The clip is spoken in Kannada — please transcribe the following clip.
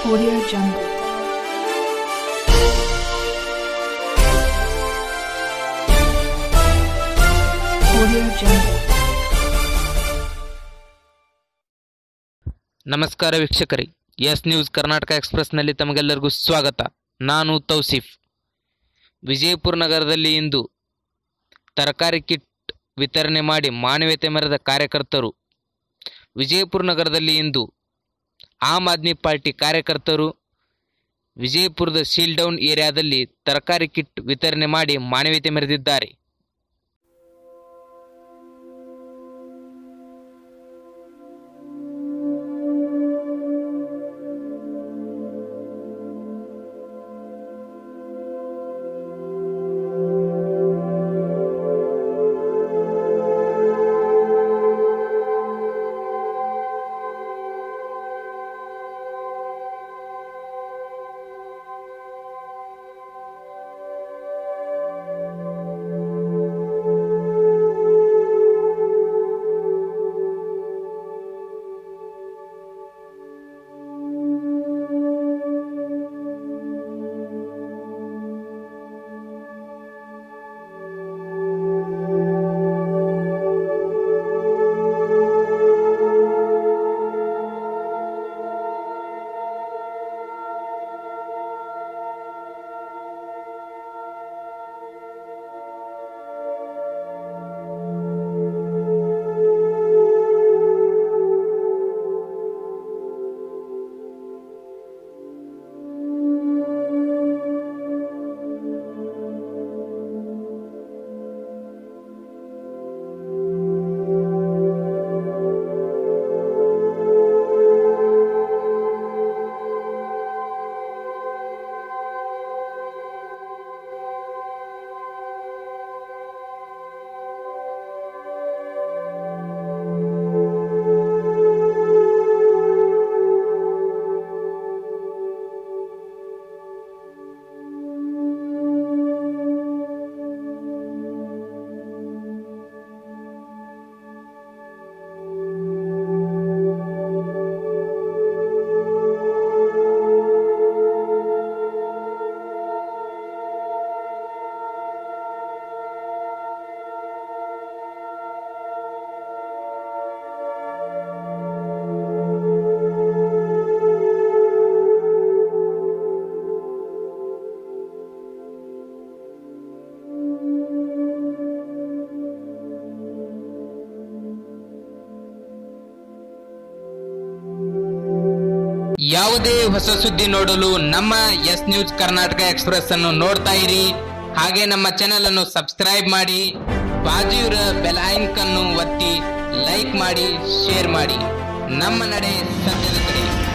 Audio Jungle. Audio Jungle. ನಮಸ್ಕಾರ ವೀಕ್ಷಕರೇ ಎಸ್ ನ್ಯೂಸ್ ಕರ್ನಾಟಕ ಎಕ್ಸ್ಪ್ರೆಸ್ನಲ್ಲಿ ತಮಗೆಲ್ಲರಿಗೂ ಸ್ವಾಗತ ನಾನು ತೌಸಿಫ್ ವಿಜಯಪುರ ನಗರದಲ್ಲಿ ಇಂದು ತರಕಾರಿ ಕಿಟ್ ವಿತರಣೆ ಮಾಡಿ ಮಾನವೀಯತೆ ಮೆರೆದ ಕಾರ್ಯಕರ್ತರು ವಿಜಯಪುರ ನಗರದಲ್ಲಿ ಇಂದು ಆಮ್ ಆದ್ಮಿ ಪಾರ್ಟಿ ಕಾರ್ಯಕರ್ತರು ವಿಜಯಪುರದ ಸೀಲ್ ಡೌನ್ ಏರಿಯಾದಲ್ಲಿ ತರಕಾರಿ ಕಿಟ್ ವಿತರಣೆ ಮಾಡಿ ಮಾನವೀಯತೆ ಮೆರೆದಿದ್ದಾರೆ ಯಾವುದೇ ಹೊಸ ಸುದ್ದಿ ನೋಡಲು ನಮ್ಮ ಎಸ್ ನ್ಯೂಸ್ ಕರ್ನಾಟಕ ಎಕ್ಸ್ಪ್ರೆಸ್ ಅನ್ನು ನೋಡ್ತಾ ಇರಿ ಹಾಗೆ ನಮ್ಮ ಚಾನೆಲ್ ಅನ್ನು ಸಬ್ಸ್ಕ್ರೈಬ್ ಮಾಡಿ ಬಾಜು ಇರೋ ಬೆಲ್ ಐಕನ್ ಅನ್ನು ಒತ್ತಿ ಲೈಕ್ ಮಾಡಿ ಶೇರ್ ಮಾಡಿ ನಮ್ಮ ನಡೆ ಸತ್ಯದ ಕಡೆ